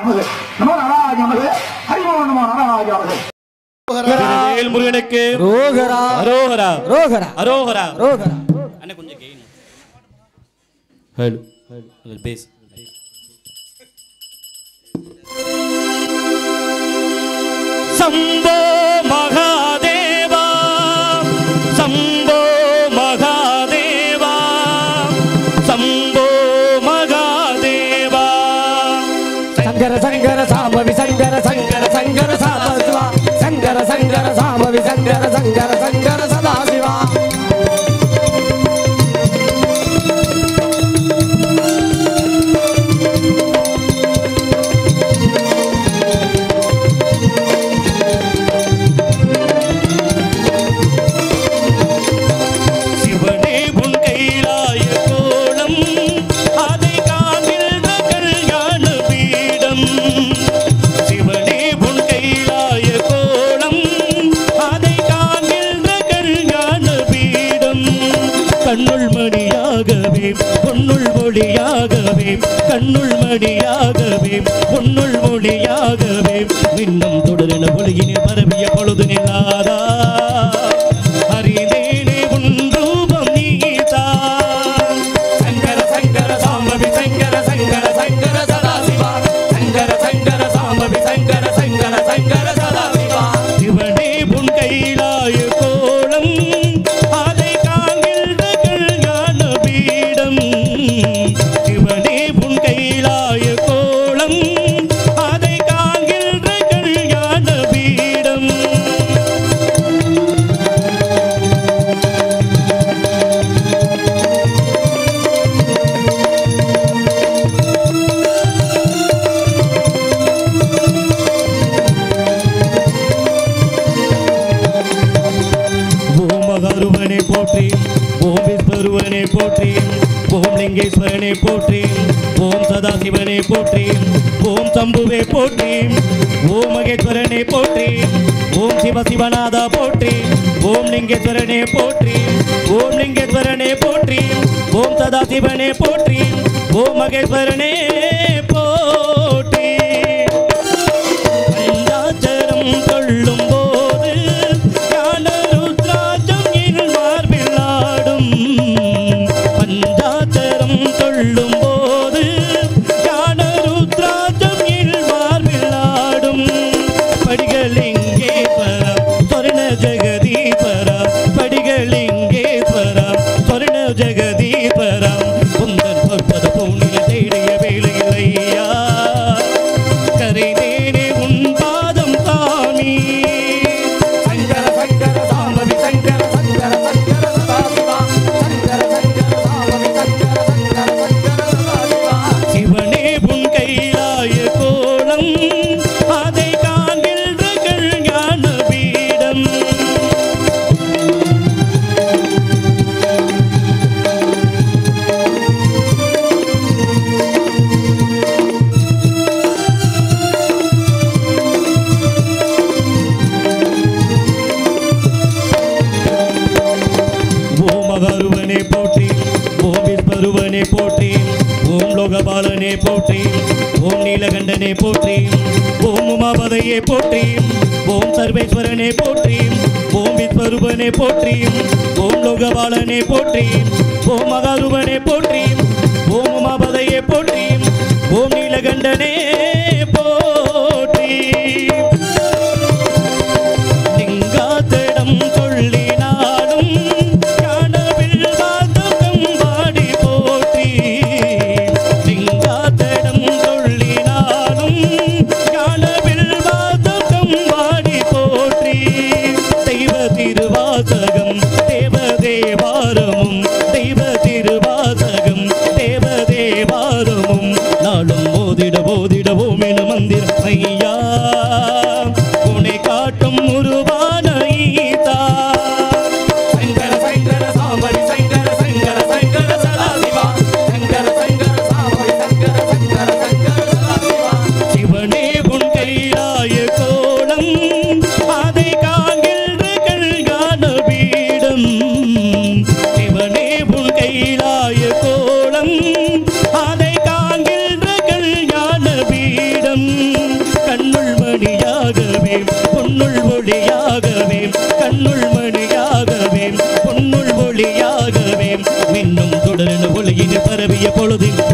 நமது நமோ நாராஜ நமது ஹரிமோ நமோ நாராஜ நமது வேல் முருகனுக்கு ரோகரா அரோகரா ரோகரா அரோகரா ரோகரா அண்ணா கொஞ்சம் கெயின் ஹலோ பேஸ் சம்போ மகாதேவா சம்போ மகாதேவா சம்போ மகாதேவா சங்கர சங்கர சாமவி சங்கர சங்கர சங்கர சாம சிவா சங்கர சங்கர சாமவி சங்கர சங்கர சங்கர சதா சிவா சிவனே உன் கைலாய கோலம் அதை காண்கின்ற கல்யாண பீடம் சிவனே உன் கைலாய கோலம் அதை காண்கின்ற கல்யாண பீடம் கண்ணுள் மணியாகவே பொன்னுள் மொழியாகவே கண்ணுள் மணியாகவே பொன்னுள் மொழியாகவே மின்னம் தொடரின ஒளியினில் பரவிய பொழுது நில்லாதா அறிந்தேனே உன் ரூபம் நீதான் சங்கர சங்கர சாம்பவி சங்கர சங்கர சங்கர சதா சிவா சங்கர சங்கர சாம்பவி சங்கர சங்கர சங்கர சதா சிவா சிவனே உன் கைலாய கோலம் அதை காண்கின்ற கல்யாண பீடம் சிவனே உன் கைலாய கோலம் அதை காண்கின்ற கல்யாண பீடம் ஓம் மகாருவனை போற்றி ஓம் விஸ்வருவனை போற்றி ஓம் லிங்கேஸ்வரனை போற்றி ஓம் சதாசிவனை போற்றி ஓம் சம்புவை போற்றி ஓம் மகேஸ்வரனை போற்றி ஓம் சிவசிவநாதா போற்றி ஓம் லிங்கேஸ்வரனை போற்றி ஓம் லிங்கேஸ்வரனை போற்றி ஓம் சதாசிவனை போற்றி ஓம் மகேஸ்வரனே போற்றி பஞ்சாச்சரம் கொள்ளும் போது ஞான ருத்ராஜம் என் மார்பில் ஆடும் பஞ்சாச்சரம் கொள்ளும் போது ஞான ருத்ராஜம் என் மார்பில் ஆடும் படிகளிங்கே பரம் சொர்ண ஜெகதீபரம் படிகளிங்கேஸ்வரம் சொர்ண ஜெகதீபரம் குந்தன் பொற்பத பூனில தேடிய வேலையில்லையா கரைதேனே உன் பாதம் சாமி சங்கர சங்கர சாமவி சங்கர சங்கர சங்கர சதா சிவா சங்கர சங்கர சாமவி சங்கர சங்கர சங்கர சதா சிவா சிவனே உன் கைலாய கோலம் அதை காண்கின்ற கல்யாண பீடம் ஓம் மகாருவனே போற்றி ஓம் விஸ்வருவனே போற்றி ஓம் லோகபாலனே போற்றி ஓம் நீலகண்டனே போற்றி ஓம் உமாபதையே போற்றி ஓம் சர்வேஸ்வரனே போற்றி ஓம் விஸ்வருவனே போற்றி ஓம் லோகபாலனே போற்றி ஓம் மகாருவனே போற்றி ஓம் உமாபதையே போற்றி ஓம் நீலகண்டனே போற்றி லிங்காத்திடம் சொல்லினாலும் ஞானவில் வாதம் பாடி போற்றி லிங்காத்திடம் சொல்லினாலும் ஞானவில் வாதம் பாடி போற்றி தெய்வ திருவாசகம் தேவ தேவாரமும் தெய்வ திருவாசகம் தேவ தேவாரமும் நாளும் போதிட போதிடவோம் என மந்திரம் ஐயா உன்னை காட்டும் உருவான ஈதா சங்கர சங்கர சாமவி சங்கர சங்கர சங்கர சதா சிவா சங்கர சங்கர சாமவி சங்கர சங்கர சங்கர சதா சிவா சிவனே உன் கைலாய கோலம் அதை காண்கின்ற கல்யாண பீடம் சிவனே உன் கைலாய கோலம் அதை காண்கின்ற கல்யாண பீடம் பொழுதில்